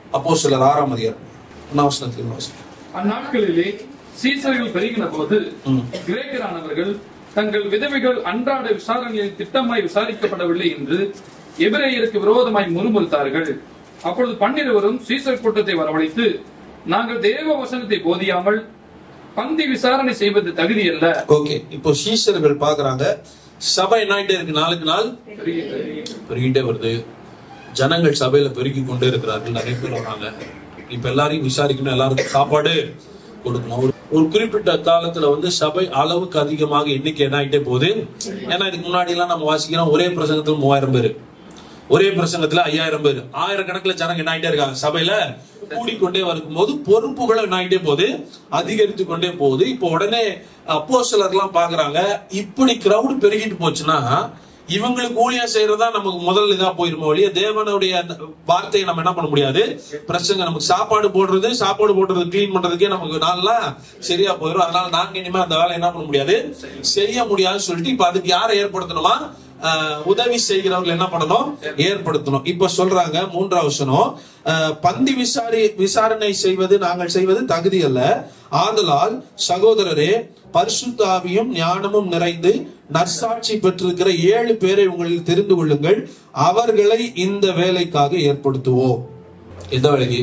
அப்போ சிலர் ஆறாம் அதிகாரம் ஒன்னாம் வசனத்தில் வாசிங்க. அந்நாட்களிலே சீசர்கள் பெருகின போது ம். கிரேக்கரானவர்கள் தங்கள் விதவைகள் அன்றாட விசாரணையில் திட்டமாய் விசாரிக்கப்படவில்லை என்று எபிரேயருக்கு விரோதமாய் முறுமுறுத்தார்கள் அப்பொழுது பன்னிருவரும் சீசர் கூட்டத்தை வரவழைத்து நாங்கள் தேவ வசனத்தை போதியாமல் பந்தி விசாரணை செய்வது தகுதியல்ல ஓகே இப்போ சீஷர்கள் பாக்குறாங்க சபை என்னாயிட்டே இருக்கு நாளுக்கு நாள் பெருகிட்டே வருது ஜனங்கள் சபையில பெருகி கொண்டே இருக்கிறார்கள் நிறைய பேர் வராங்க இப்ப எல்லாரையும் விசாரிக்கணும் எல்லாருக்கும் சாப்பாடு கொடுக்கணும் ஒரு ஒரு குறிப்பிட்ட காலத்துல வந்து சபை அளவுக்கு அதிகமாக எண்ணிக்கை என்ன ஆயிட்டே போகுது ஏன்னா இதுக்கு முன்னாடி எல்லாம் நம்ம வாசிக்கிறோம் ஒரே பிரசங்கத்துல மூவாயிரம் பேர் ஒரே பிரசங்கத்துல ஐயாயிரம் பேர் ஆயிரக்கணக்குல ஜனங்க என்ன ஆயிட்டே இருக்காங்க சபையில கூடிக்கொண்டே வரும்போது பொறுப்புகளும் என்ன ஆயிட்டே போகுது அதிகரித்து கொண்டே போகுது இப்போ உடனே அப்போ எல்லாம் பாக்குறாங்க இப்படி கிரவுட் பெருகிட்டு போச்சுன்னா இவங்களுக்கு ஊழியம் செய்யறதா நமக்கு முதல் இதா போயிருமோ ஒழிய தேவனுடைய அந்த வார்த்தையை நம்ம என்ன பண்ண முடியாது பிரச்சனை நமக்கு சாப்பாடு போடுறது சாப்பாடு போடுறது கிளீன் பண்றதுக்கே நமக்கு நாள்லாம் சரியா போயிடும் அதனால நாங்க இனிமே அந்த வேலை என்ன பண்ண முடியாது செய்ய முடியாதுன்னு சொல்லிட்டு இப்ப அதுக்கு யாரை ஏற்படுத்தணுமா ஆஹ் உதவி செய்கிறவர்கள் என்ன பண்ணணும் ஏற்படுத்தணும் இப்ப சொல்றாங்க மூன்றாவது வசனம் ஆஹ் பந்தி விசாரி விசாரணை செய்வது நாங்கள் செய்வது தகுதி அல்ல ஆதலால் சகோதரரே பரிசுத்தாவியும் ஞானமும் நிறைந்து நற்சாட்சி பெற்றிருக்கிற ஏழு பேரை உங்களில் தெரிந்து கொள்ளுங்கள் அவர்களை இந்த வேலைக்காக ஏற்படுத்துவோம் எந்த வேலைக்கு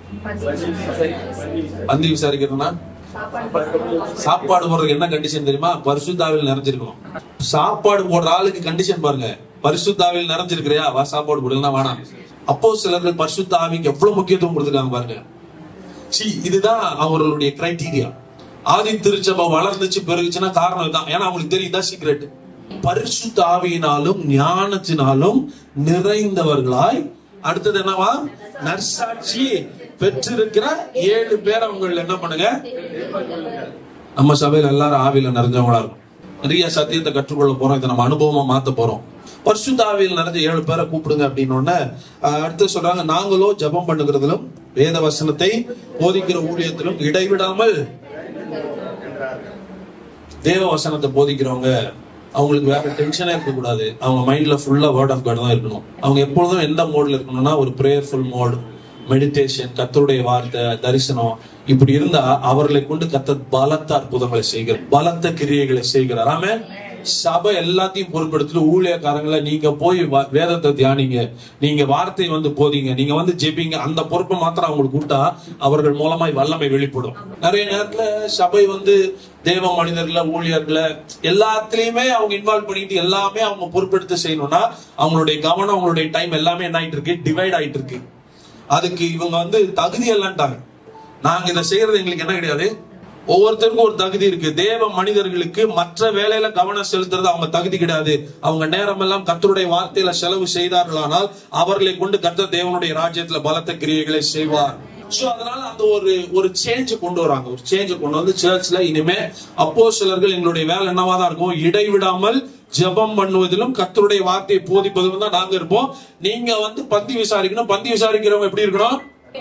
பந்தி விசாரிக்கிறதுனா சாப்பாடு போடுறதுக்கு என்ன கண்டிஷன் தெரியுமா பரிசுத்தாவில் நிறைஞ்சிருக்கணும் சாப்பாடு போடுற ஆளுக்கு கண்டிஷன் பாருங்க பரிசுத்தாவில் நிறைஞ்சிருக்கிறியா வா சாப்பாடு போடுனா வேணாம் அப்போ சிலர்கள் பரிசுத்தாவிக்கு எவ்வளவு முக்கியத்துவம் கொடுத்துருக்காங்க பாருங்க சி இதுதான் அவர்களுடைய கிரைட்டீரியா ஆதி திருச்சபை வளர்ந்துச்சு பெருகுச்சுன்னா காரணம் இதுதான் ஏன்னா அவங்களுக்கு தெரியுதா சீக்ரெட் பரிசுத்த ஆவியினாலும் ஞானத்தினாலும் நிறைந்தவர்களாய் அடுத்தது என்னவா நற்சாட்சி பெற்றிருக்கிற ஏழு பேர் அவங்க என்ன பண்ணுங்க நம்ம சபையில எல்லாரும் ஆவியில நிறைஞ்சவங்களா இருக்கும் நிறைய சத்தியத்தை கற்றுக்கொள்ள போறோம் இதை நம்ம அனுபவமா மாத்த போறோம் பரிசுத்த ஆவியில் நிறைஞ்ச ஏழு பேரை கூப்பிடுங்க அப்படின்னு உடனே அஹ், அடுத்து சொல்றாங்க நாங்களோ ஜெபம் பண்ணுகிறதிலும் வேத வசனத்தை போதிக்கிற ஊழியத்திலும் இடைவிடாமல் தேவ வசனத்தை போதிக்கிறவங்க அவங்களுக்கு வேற டென்ஷனே இருக்கக்கூடாது அவங்க மைண்ட்ல ஃபுல்லா வேர்ட் ஆஃப் காட் தான் இருக்கணும் அவங்க எப்பொழுதும் எந்த மோட்ல இருக்கணும்னா ஒரு பிரேயர்ஃபுல் மோட் மெடிடேஷன் கத்தருடைய வார்த்தை தரிசனம் இப்படி இருந்தா அவர்களை கொண்டு கத்தர் பலத்த அற்புதங்களை செய்கிறார் பலத்த கிரியைகளை செய்கிறார் ஆமே சபை எல்லாத்தையும் பொறுப்பெடுத்துட்டு ஊழியக்காரங்களை நீங்க போய் வ- வேதத்தை தியானிங்க நீங்க வார்த்தை வந்து போதிங்க நீங்க வந்து ஜெபிங்க அந்த பொறுப்பை மாத்திரம் அவங்களுக்கு கூட்டா அவர்கள் மூலமாய் வல்லமை வெளிப்படும் நிறைய நேரத்துல சபை வந்து தேவ மனிதர்களை ஊழியர்களை எல்லாத்துலயுமே அவங்க இன்வால்வ் பண்ணிட்டு எல்லாமே அவங்க பொறுப்பெடுத்து செய்யணும்னா அவங்களுடைய கவனம் அவங்களுடைய டைம் எல்லாமே என்ன ஆயிட்டு இருக்கு டிவைட் ஆயிட்டு இருக்கு அதுக்கு இவங்க வந்து தகுதி இல்லைன்ட்டாங்க நாங்க இதை செய்யறது எங்களுக்கு என்ன கிடையாது ஒவ்வொருத்தருக்கும் ஒரு தகுதி இருக்கு தேவ மனிதர்களுக்கு மற்ற வேலையில கவனம் செலுத்துறது அவங்க தகுதி கிடையாது அவங்க நேரம் எல்லாம் கர்த்தருடைய வார்த்தையில செலவு செய்தார்களானால் அவர்களை கொண்டு கர்த்தர் தேவனுடைய ராஜ்யத்துல பலத்த கிரியைகளை செய்வார் சோ அதனால அந்த ஒரு ஒரு சேஞ்ச் கொண்டு வராங்க ஒரு சேஞ்ச் கொண்டு வந்து சர்ச்ல இனிமே அப்போ சிலர்கள் எங்களுடைய வேலை என்னவா தான் இருக்கும் இடைவிடாமல் ஜெபம் பண்ணுவதிலும் கர்த்தருடைய வார்த்தையை போதிப்பதிலும் தான் நாங்க இருப்போம் நீங்க வந்து பந்தி விசாரிக்கணும் பந்தி விசாரிக்கிறவங்க எப்படி இருக்கணும்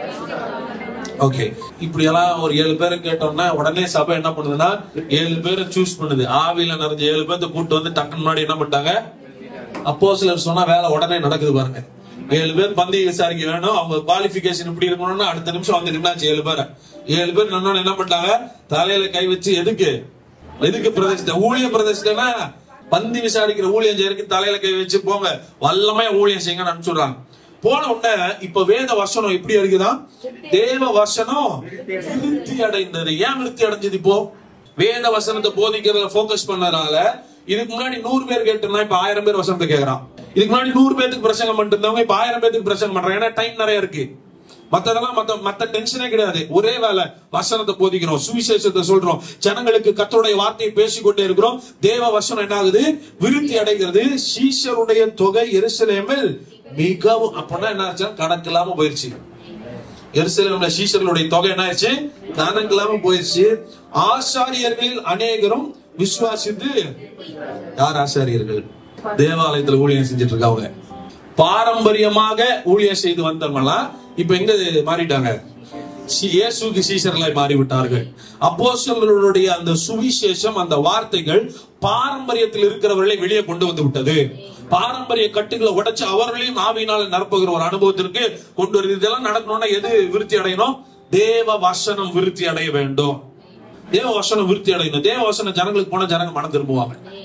ஓகே இப்படி எல்லாம் ஒரு ஏழு பேரை கேட்டோம்னா உடனே சபை என்ன பண்ணுதுன்னா ஏழு பேரை சூஸ் பண்ணுது ஆவியில நிறைஞ்ச ஏழு பேர்த்த கூட்டு வந்து டக்குன்னு முன்னாடி என்ன பண்ணிட்டாங்க அப்போ சிலர் சொன்னா வேலை உடனே நடக்குது பாருங்க ஏழு பேர் பந்தி விசாரிக்க வேணும் அவங்க குவாலிபிகேஷன் இப்படி இருக்கணும்னா அடுத்த நிமிஷம் வந்து நின்னாச்சு ஏழு பேரை ஏழு பேர் நின்னோன்னு என்ன பண்ணிட்டாங்க தலையில கை வச்சு எதுக்கு எதுக்கு பிரதேசத்தை ஊழிய பிரதேசத்துனா பந்தி விசாரிக்கிற ஊழியம் செய்யறதுக்கு தலையில கை வச்சு போங்க வல்லமே ஊழியம் செய்யுங்கன்னு அனுப்பிச்சுடுறாங்க போன உடனே இப்ப வேத வசனம் எப்படி இருக்குதான் தேவ வசனம் விருத்தி அடைந்தது ஏன் விருத்தி அடைஞ்சது இப்போ வேத வசனத்தை போதிக்கிறதுல போக்கஸ் பண்ணனால இதுக்கு முன்னாடி நூறு பேர் கேட்டிருந்தா இப்ப ஆயிரம் பேர் வசனத்தை கேக்குறான் இதுக்கு முன்னாடி நூறு பேருக்கு பிரசங்கம் பண்ணிட்டு இருந்தவங்க இப்ப ஆயிரம் பேருக்கு பிரசங்கம் பண்றாங்க ஏன்னா டைம் நிறைய இருக்கு மத்ததெல்லாம் மத்த மத்த டென்ஷனே கிடையாது ஒரே வேலை வசனத்தை போதிக்கிறோம் சுவிசேஷத்தை சொல்றோம் ஜனங்களுக்கு கர்த்தருடைய வார்த்தையை பேசிக்கொண்டே இருக்கிறோம் தேவ வசனம் என்ன ஆகுது விருத்தி அடைகிறது சீஷருடைய தொகை எருசலேமில் மிகவும் அப்பனா என்ன ஆச்சு கணக்கு இல்லாம போயிருச்சு எருசலேம்ல சீஷர்களுடைய தொகை என்ன ஆயிடுச்சு கணக்கு இல்லாம போயிருச்சு ஆசாரியர்களில் அநேகரும் விசுவாசித்து யார் ஆசாரியர்கள் தேவாலயத்துல ஊழியம் செஞ்சுட்டு இருக்காங்க பாரம்பரியமாக ஊழியம் செய்து வந்தவங்களாம் இப்ப எங்க மாறிட்டாங்க சி- இயேசுக்கு சீசர்களாய் மாறிவிட்டார்கள் அப்போஸ்தலர்களுடைய அந்த சுவிசேஷம் அந்த வார்த்தைகள் பாரம்பரியத்தில் இருக்கிறவர்களை வெளியே கொண்டு வந்து விட்டது பாரம்பரிய கட்டுகளை உடைச்சு அவர்களையும் ஆவியினால நிரப்புகிற ஒரு அனுபவத்திற்கு கொண்டு வருது இதெல்லாம் நடக்கணும்னா எது விருத்தி அடையணும் தேவ வசனம் விருத்தி அடைய வேண்டும் தேவ வசனம் விருத்தி அடையணும் தேவ வசனம் ஜனங்களுக்கு போன ஜனங்க மனம் திரும்புவாங்க